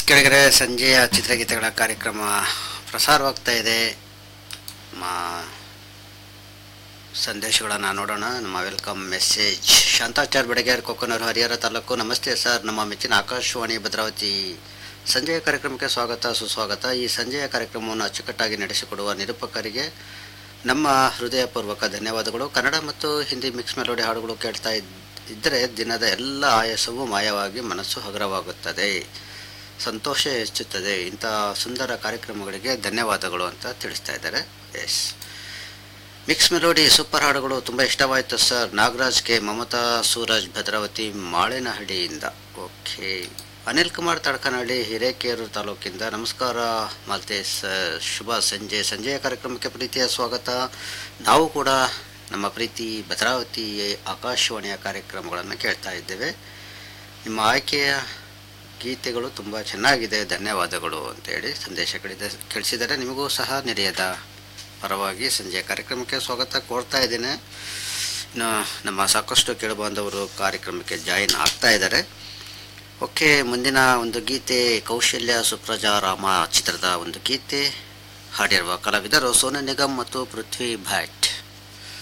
ಕೆಳಗಡೆ ಸಂಜೆಯ ಚಿತ್ರಗೀತೆಗಳ ಕಾರ್ಯಕ್ರಮ ಪ್ರಸಾರವಾಗ್ತಾ ಇದೆ ಮಾ- ಸಂದೇಶಗಳನ್ನು ನೋಡೋಣ ನಮ್ಮ ವೆಲ್ಕಮ್ ಮೆಸೇಜ್ ಶಾಂತಾಚಾರ್ ಬೆಡಗೇರ್ ಕೊಕ್ಕನೂರು ಹರಿಹರ ತಾಲೂಕು ನಮಸ್ತೆ ಸರ್ ನಮ್ಮ ಮೆಚ್ಚಿನ ಆಕಾಶವಾಣಿ ಭದ್ರಾವತಿ ಸಂಜೆಯ ಕಾರ್ಯಕ್ರಮಕ್ಕೆ ಸ್ವಾಗತ ಸುಸ್ವಾಗತ ಈ ಸಂಜೆಯ ಕಾರ್ಯಕ್ರಮವನ್ನು ಅಚ್ಚುಕಟ್ಟಾಗಿ ನಡೆಸಿಕೊಡುವ ನಿರೂಪಕರಿಗೆ ನಮ್ಮ ಹೃದಯಪೂರ್ವಕ ಧನ್ಯವಾದಗಳು ಕನ್ನಡ ಮತ್ತು ಹಿಂದಿ ಮಿಕ್ಸ್ ಮೆಲೋಡಿ ಹಾಡುಗಳು ಕೇಳ್ತಾ ಇದ್- ಇದ್ದರೆ ದಿನದ ಎಲ್ಲ ಆಯಾಸವೂ ಮಾಯವಾಗಿ ಮನಸ್ಸು ಹಗುರವಾಗುತ್ತದೆ ಸಂತೋಷ ಹೆಚ್ಚುತ್ತದೆ ಇಂಥ ಸುಂದರ ಕಾರ್ಯಕ್ರಮಗಳಿಗೆ ಧನ್ಯವಾದಗಳು ಅಂತ ತಿಳಿಸ್ತಾ ಇದ್ದಾರೆ ಎಸ್ ಮಿಕ್ಸ್ ಮೆಲೋಡಿ ಸೂಪರ್ ಹಾಡುಗಳು ತುಂಬ ಇಷ್ಟವಾಯಿತು ಸರ್ ನಾಗರಾಜ್ ಕೆ ಮಮತಾ ಸೂರಜ್ ಭದ್ರಾವತಿ ಮಾಳೇನಹಳ್ಳಿಯಿಂದ ಓಕೆ ಅನಿಲ್ ಕುಮಾರ್ ತಡಕನಹಳ್ಳಿ ಹಿರೇಕೇರು ತಾಲೂಕಿಂದ ನಮಸ್ಕಾರ ಮಾಲ್ತೇಶ್ ಸರ್. ಶುಭ ಸಂಜೆ ಸಂಜೆಯ ಕಾರ್ಯಕ್ರಮಕ್ಕೆ ಪ್ರೀತಿಯ ಸ್ವಾಗತ ನಾವು ಕೂಡ ನಮ್ಮ ಪ್ರೀತಿ ಭದ್ರಾವತಿ ಆಕಾಶವಾಣಿಯ ಕಾರ್ಯಕ್ರಮಗಳನ್ನು ಕೇಳ್ತಾ ಇದ್ದೇವೆ ನಿಮ್ಮ ಆಯ್ಕೆಯ ಗೀತೆಗಳು ತುಂಬ ಚೆನ್ನಾಗಿದೆ ಧನ್ಯವಾದಗಳು ಅಂತೇಳಿ ಸಂದೇಶ ಕಳಿದ ಕಳಿಸಿದರೆ ನಿಮಗೂ ಸಹ ನಿಲಯದ ಪರವಾಗಿ ಸಂಜೆಯ ಕಾರ್ಯಕ್ರಮಕ್ಕೆ ಸ್ವಾಗತ ಕೋರ್ತಾ ಇದ್ದೇನೆ ಇನ್ನು ನಮ್ಮ ಸಾಕಷ್ಟು ಕೇಳುಬಾಂಧವರು ಕಾರ್ಯಕ್ರಮಕ್ಕೆ ಜಾಯಿನ್ ಆಗ್ತಾ ಇದ್ದಾರೆ ಓಕೆ ಮುಂದಿನ ಒಂದು ಗೀತೆ ಕೌಶಲ್ಯ ಸುಪ್ರಜಾ ರಾಮ ಚಿತ್ರದ ಒಂದು ಗೀತೆ ಹಾಡಿರುವ ಕಲಾವಿದರು ಸೋನು ನಿಗಮ್ ಮತ್ತು ಪೃಥ್ವಿ ಭಟ್